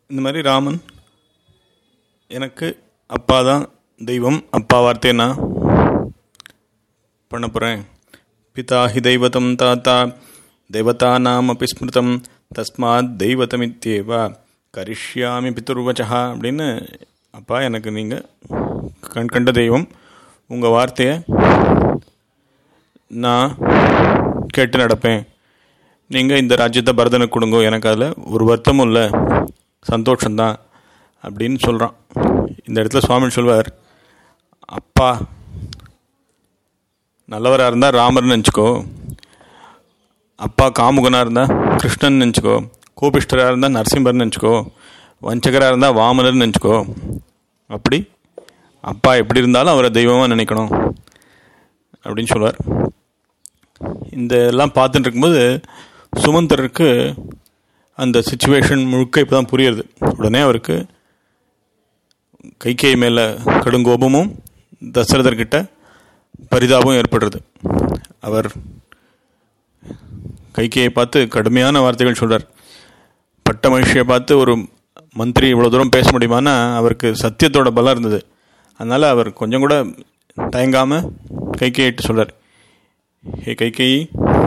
இந்த மாதிரி ராமன் எனக்கு அப்பா தான் தெய்வம் அப்பா வார்த்தையை நான் பண்ண போகிறேன் பிதா ஹி தெய்வதம் தாத்தா தேவதா நாம் அப்படி ஸ்மிருதம் தஸ்மாத் தெய்வதமித்யேவா கரிஷ்யாமி பிதுர்வச்சா அப்படின்னு அப்பா எனக்கு நீங்கள் கண் கண்ட தெய்வம் உங்கள் வார்த்தையை நான் கேட்டு நடப்பேன் நீங்கள் இந்த ராஜ்யத்தை பரதனுக்கு கொடுங்க எனக்கு அதில் ஒரு வருத்தமும் இல்லை சந்தோஷம்தான் அப்படின்னு சொல்கிறான் இந்த இடத்துல சுவாமி சொல்வார் அப்பா நல்லவராக இருந்தால் ராமர்னு நினச்சிக்கோ அப்பா காமுகனாக இருந்தால் கிருஷ்ணன் நினச்சிக்கோ கோபிஷ்டராக இருந்தால் நரசிம்மர்னு நினச்சிக்கோ வஞ்சகராக இருந்தால் வாமனர்னு நினச்சிக்கோ அப்படி அப்பா எப்படி இருந்தாலும் அவரை தெய்வமாக நினைக்கணும் அப்படின்னு சொல்லுவார் இந்த எல்லாம் பார்த்துட்டு இருக்கும்போது சுமந்தருக்கு அந்த சுச்சுவேஷன் முழுக்க இப்போ தான் புரியுறது உடனே அவருக்கு கைகேயி மேலே கடுங்கோபமும் தசரதர்கிட்ட பரிதாபம் ஏற்படுறது அவர் கைகேயை பார்த்து கடுமையான வார்த்தைகள் சொல்கிறார் பட்ட மகிழ்ச்சியை பார்த்து ஒரு மந்திரி இவ்வளோ தூரம் பேச முடியுமானா அவருக்கு சத்தியத்தோட பலம் இருந்தது அதனால் அவர் கொஞ்சம் கூட தயங்காமல் கைகேயிட்டு சொல்கிறார் ஹே கைகேயி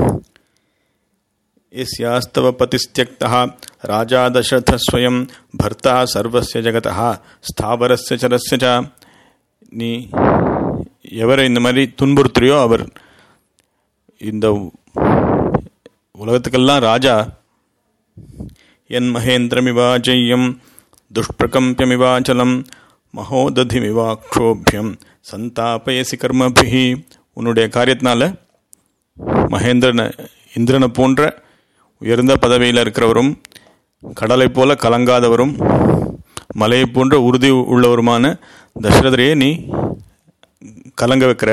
यस्यास्तव पतिस्त्यक्तः राजा दशरथः स्वयं भर्ता सर्वस्य जगतः ஸ்தாவரஸ்ய சரஸ்ய ச நீ எவரை இந்த மாதிரி துன்புறுத்துறியோ அவர் இந்த உலகத்துக்கெல்லாம் ராஜா என் மகேந்திரமிவாஜய்யம் துஷ்பிரகம்பியமிவாச்சலம் மகோததிமிவாக்ஷோபியம் சந்தாபயசி கர்மபிஹி உன்னுடைய காரியத்தினால மகேந்திரனை இந்திரனை போன்ற உயர்ந்த பதவியில் இருக்கிறவரும் கடலை போல கலங்காதவரும் மலையை போன்ற உறுதி உள்ளவருமான தசரதரையே நீ கலங்க வைக்கிற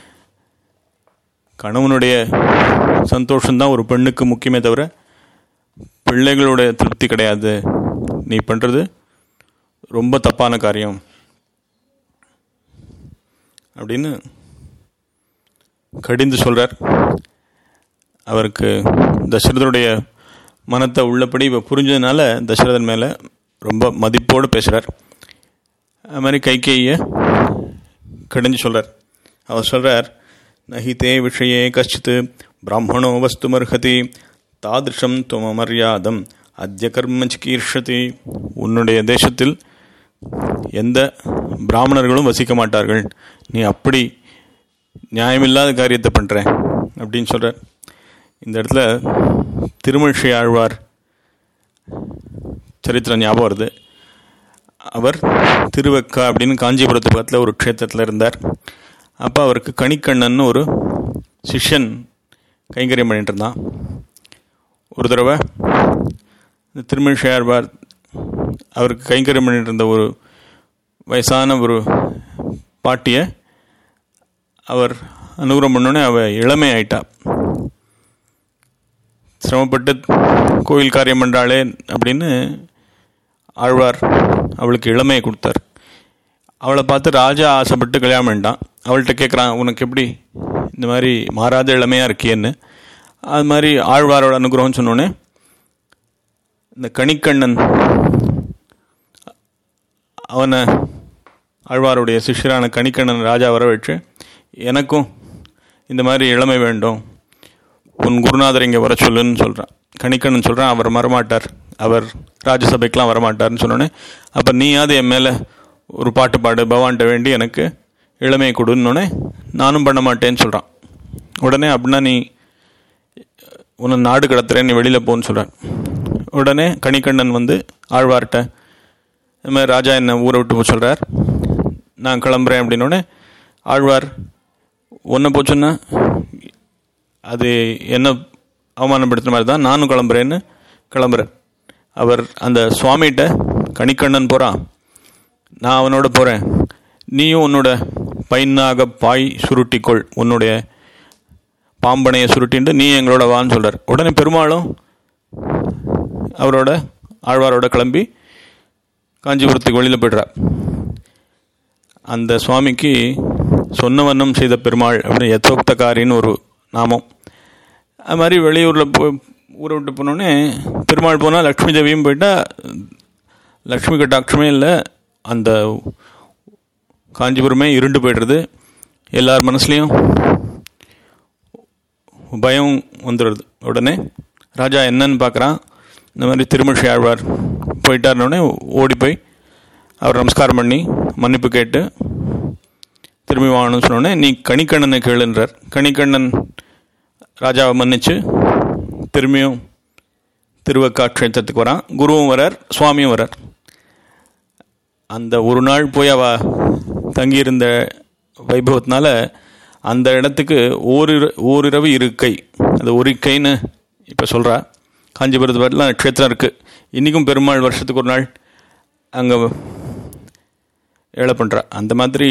கணவனுடைய சந்தோஷம்தான் ஒரு பெண்ணுக்கு முக்கியமே தவிர பிள்ளைகளுடைய திருப்தி கிடையாது நீ பண்ணுறது ரொம்ப தப்பான காரியம் அப்படின்னு கடிந்து சொல்கிறார் அவருக்கு தசரதனுடைய மனத்தை உள்ளபடி இப்போ புரிஞ்சதுனால தசரதன் மேலே ரொம்ப மதிப்போடு பேசுகிறார் அது மாதிரி கைகேயை கடிஞ்சு சொல்கிறார் அவர் சொல்கிறார் நஹிதே விஷயே கஷ்டித் பிராமணோ வஸ்து மர்ஹதி தாதிருஷம் துவமரியாதம் அத்திய கர்ம சிகீர்ஷதி உன்னுடைய தேசத்தில் எந்த பிராமணர்களும் வசிக்க மாட்டார்கள் நீ அப்படி நியாயமில்லாத காரியத்தை பண்ணுற அப்படின்னு சொல்கிறார் இந்த இடத்துல திருமழிசை ஆழ்வார் சரித்திரம் ஞாபகம் வருது அவர் திருவக்கா அப்படின்னு காஞ்சிபுரத்து பக்கத்தில் ஒரு க்ஷேத்திரத்தில் இருந்தார் அப்போ அவருக்கு கணிக்கண்ணன் ஒரு சிஷ்யன் கைங்கரியம் பண்ணிட்டு இருந்தான் ஒரு தடவை இந்த திருமழிசை ஆழ்வார் அவருக்கு கைங்கரியம் பண்ணிட்டு இருந்த ஒரு வயசான ஒரு பாட்டியை அவர் அனுகிரம் பண்ணோன்னே அவள் இளமை ஆயிட்டா சிரமப்பட்டு கோயில் காரியம் பண்ணுறாளே அப்படின்னு ஆழ்வார் அவளுக்கு இளமையை கொடுத்தார் அவளை பார்த்து ராஜா ஆசைப்பட்டு கல்யாணம் பண்ணிட்டான் அவள்கிட்ட கேட்குறான் உனக்கு எப்படி இந்த மாதிரி மாறாத இளமையாக இருக்கியன்னு அது மாதிரி ஆழ்வாரோட அனுகிரகம் சொன்னோன்னே இந்த கணிக்கண்ணன் அவனை ஆழ்வாருடைய சிஷ்யரான கணிக்கண்ணன் ராஜா வர வச்சு எனக்கும் இந்த மாதிரி இளமை வேண்டும் உன் குருநாதர் இங்கே வர சொல்லுன்னு சொல்கிறான் கணிக்கண்ணன் சொல்கிறான் அவர் வரமாட்டார் அவர் ராஜசபைக்கெலாம் வரமாட்டார்னு சொன்னோன்னே அப்போ நீயாவது என் மேலே ஒரு பாட்டு பாடு பவான்கிட்ட வேண்டி எனக்கு இளமையை கொடுன்னொடனே நானும் பண்ண மாட்டேன்னு சொல்கிறான் உடனே அப்படின்னா நீ உன்னை நாடு கடத்துறேன் நீ வெளியில் போன்னு சொல்கிறான் உடனே கணிக்கண்ணன் வந்து ஆழ்வார்கிட்ட இந்த மாதிரி ராஜா என்னை ஊரை விட்டு போக சொல்கிறார் நான் கிளம்புறேன் அப்படின்னோடனே ஆழ்வார் ஒன்றை போச்சுன்னா அது என்ன அவமானப்படுத்துகிற மாதிரி தான் நானும் கிளம்புறேன்னு கிளம்புறேன் அவர் அந்த சுவாமிகிட்ட கணிக்கண்ணன் போகிறான் நான் அவனோட போகிறேன் நீயும் உன்னோட பைனாக பாய் சுருட்டிக்கொள் உன்னுடைய பாம்பனையை சுருட்டின்ட்டு நீ எங்களோட வான்னு சொல்கிறார் உடனே பெருமாளும் அவரோட ஆழ்வாரோட கிளம்பி காஞ்சிபுரத்துக்கு வெளியில் போய்ட்றார் அந்த சுவாமிக்கு சொன்ன வண்ணம் செய்த பெருமாள் அப்படின்னு யத்தோக்தகாரின்னு ஒரு நாமம் அது மாதிரி வெளியூரில் போ ஊரை விட்டு போனோடனே பெருமாள் போனால் லக்ஷ்மி தேவியும் போயிட்டா லக்ஷ்மி கட்டாட்சமே இல்லை அந்த காஞ்சிபுரமே இருண்டு போய்டுறது எல்லார் மனசுலேயும் பயம் வந்துடுது உடனே ராஜா என்னன்னு பார்க்குறான் இந்த மாதிரி திருமிழி ஆழ்வார் போயிட்டாருனோடனே ஓடி போய் அவர் நமஸ்காரம் பண்ணி மன்னிப்பு கேட்டு திரும்பி வாங்கணும்னு சொன்னோடனே நீ கணிக்கண்ணனை கேளுன்றார் கணிக்கண்ணன் ராஜாவை மன்னிச்சு திரும்பியும் திருவக்காட்சேத்திரத்துக்கு வரான் குருவும் வரார் சுவாமியும் வரார் அந்த ஒரு நாள் போய் அவ தங்கியிருந்த வைபவத்தினால அந்த இடத்துக்கு ஓரிரு ஓரிரவு இருக்கை அது ஒரிக்கைன்னு இப்போ சொல்கிறா காஞ்சிபுரத்து பாட்டில் நட்சத்திரம் இருக்குது இன்றைக்கும் பெருமாள் வருஷத்துக்கு ஒரு நாள் அங்கே ஏழை பண்ணுறா அந்த மாதிரி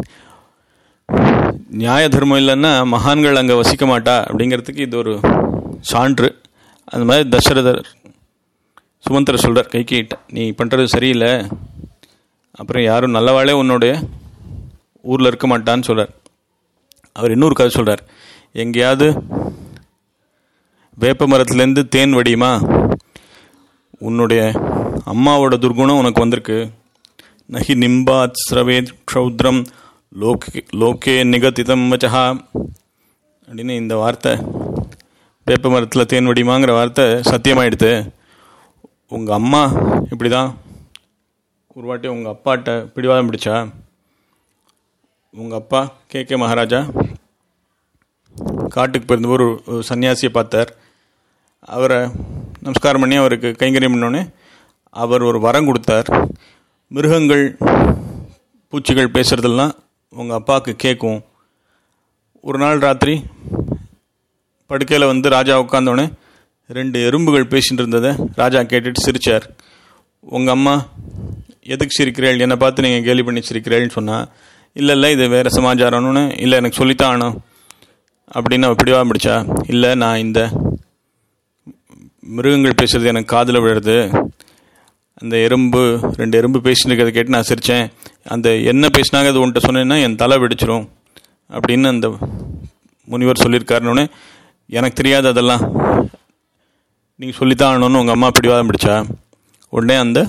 நியாய தர்மம் இல்லைன்னா மகான்கள் அங்கே வசிக்க மாட்டா அப்படிங்கிறதுக்கு இது ஒரு சான்று அந்த மாதிரி தசரதர் சுமந்திர சொல்கிறார் கைக்கிட்ட நீ பண்ணுறது சரியில்லை அப்புறம் யாரும் நல்லவாளே உன்னுடைய ஊரில் இருக்க மாட்டான்னு சொல்கிறார் அவர் இன்னொரு கதை சொல்கிறார் எங்கேயாவது வேப்ப மரத்துலேருந்து தேன் வடியுமா உன்னுடைய அம்மாவோட துர்குணம் உனக்கு வந்திருக்கு நஹி நிம்பாத் ஸ்ரவேத் க்ஷௌத்ரம் லோகே லோகே நிகதிதம் வச்சஹா அப்படின்னு இந்த வார்த்தை வேப்ப மரத்தில் தேன் வடிமாங்கிற வார்த்தை சத்தியமாயிடுது உங்கள் அம்மா இப்படி தான் ஒரு வாட்டி உங்கள் அப்பாட்ட பிடிவாதம் பிடிச்சா உங்கள் அப்பா கே கே மகாராஜா காட்டுக்கு போயிருந்தபோது ஒரு சன்னியாசியை பார்த்தார் அவரை நமஸ்காரம் பண்ணி அவருக்கு கைங்கரியம் பண்ணோடனே அவர் ஒரு வரம் கொடுத்தார் மிருகங்கள் பூச்சிகள் பேசுகிறதெல்லாம் உங்கள் அப்பாவுக்கு கேட்கும் ஒரு நாள் ராத்திரி படுக்கையில் வந்து ராஜா உட்காந்தோடனே ரெண்டு எறும்புகள் பேசிட்டு இருந்ததை ராஜா கேட்டுட்டு சிரித்தார் உங்கள் அம்மா எதுக்கு சிரிக்கிறேள் என்னை பார்த்து நீங்கள் கேலி பண்ணி சிரிக்கிறேள்னு சொன்னால் இல்லை இல்லை இது வேறு சமாச்சாரம்னு இல்லை எனக்கு சொல்லித்தான் ஆகணும் அப்படின்னு அவள் பிடிவா பிடிச்சா இல்லை நான் இந்த மிருகங்கள் பேசுறது எனக்கு காதில் விழுறது அந்த எறும்பு ரெண்டு எறும்பு பேசிட்டு இருக்கிறத கேட்டு நான் சிரித்தேன் அந்த என்ன பேசினாங்க அது உன்ட்ட சொன்னேன்னா என் தலை வெடிச்சிரும் அப்படின்னு அந்த முனிவர் சொல்லியிருக்காருன்னு எனக்கு தெரியாது அதெல்லாம் நீங்கள் சொல்லித்தான் ஆகணும்னு உங்கள் அம்மா பிடிவாதம் பிடிச்சா உடனே அந்த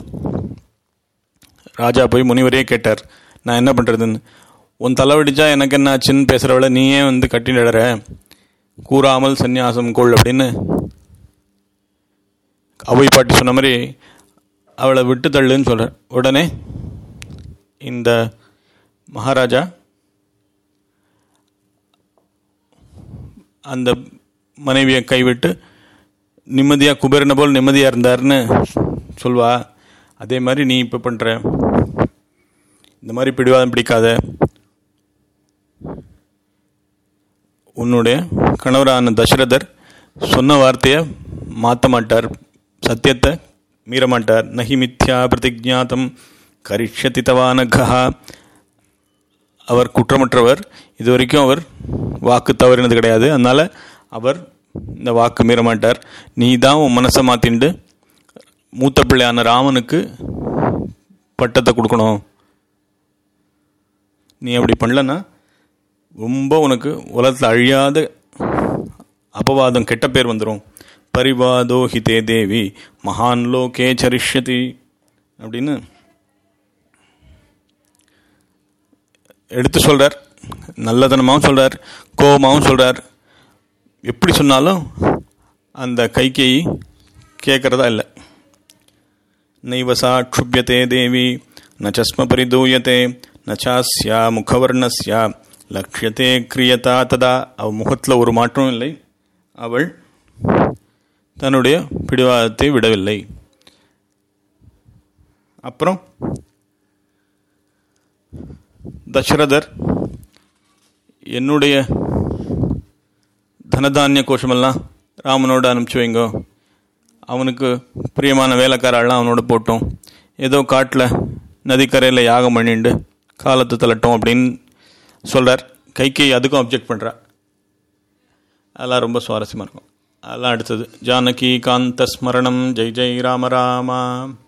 ராஜா போய் முனிவரையே கேட்டார் நான் என்ன பண்ணுறதுன்னு உன் தலை வெடிச்சா எனக்கு என்ன ஆச்சுன்னு பேசுகிறவள நீயே வந்து கட்டிடுற கூறாமல் சந்நியாசம் கொள் அப்படின்னு அவை பாட்டி சொன்ன மாதிரி அவளை விட்டு தள்ளுன்னு சொல்கிறார் உடனே இந்த மகாராஜா அந்த மனைவியை கைவிட்டு நிம்மதியாக குபேரனை போல் நிம்மதியாக இருந்தார்னு சொல்வா அதே மாதிரி நீ இப்போ பண்ணுற இந்த மாதிரி பிடிவாதம் பிடிக்காத உன்னுடைய கணவரான தசரதர் சொன்ன வார்த்தையை மாற்ற மாட்டார் சத்தியத்தை மீற மாட்டார் நகி மித்யா பிரதிஜாத்தம் கரிஷ்யதி தவானகா அவர் குற்றமற்றவர் இது வரைக்கும் அவர் வாக்கு தவறினது கிடையாது அதனால் அவர் இந்த வாக்கு மீற மாட்டார் நீ தான் உன் மனசை மாற்றிண்டு மூத்த பிள்ளையான ராமனுக்கு பட்டத்தை கொடுக்கணும் நீ அப்படி பண்ணலன்னா ரொம்ப உனக்கு உலகத்தில் அழியாத அபவாதம் கெட்ட பேர் வந்துடும் பரிவாதோ ஹிதே தேவி மகான் லோகே சரிஷ்யதி அப்படின்னு எடுத்து சொல்கிறார் நல்லதனமாகவும் சொல்கிறார் கோபமாகவும் சொல்கிறார் எப்படி சொன்னாலும் அந்த கைகை கேட்குறதா இல்லை நைவசா க்ஷுபியத்தே தேவி நச்சஸ்ம பரிதூயத்தே நச்சாஸ்யா முகவர்ணஸ்யா லக்ஷியத்தே கிரியதா ததா அவள் முகத்தில் ஒரு மாற்றமும் இல்லை அவள் தன்னுடைய பிடிவாதத்தை விடவில்லை அப்புறம் தசரதர் என்னுடைய தனதானிய கோஷமெல்லாம் ராமனோட அனுப்பிச்சு வைங்கோ அவனுக்கு பிரியமான வேலைக்காரெல்லாம் அவனோட போட்டோம் ஏதோ காட்டில் நதிக்கரையில் யாகம் பண்ணிண்டு காலத்து தள்ளட்டும் அப்படின்னு சொல்கிறார் கைக்கு அதுக்கும் அப்ஜெக்ட் பண்ணுறா அதெல்லாம் ரொம்ப சுவாரஸ்யமாக இருக்கும் அதெல்லாம் அடுத்தது ஜானகி காந்த ஸ்மரணம் ஜெய் ஜெய் ராம ராமா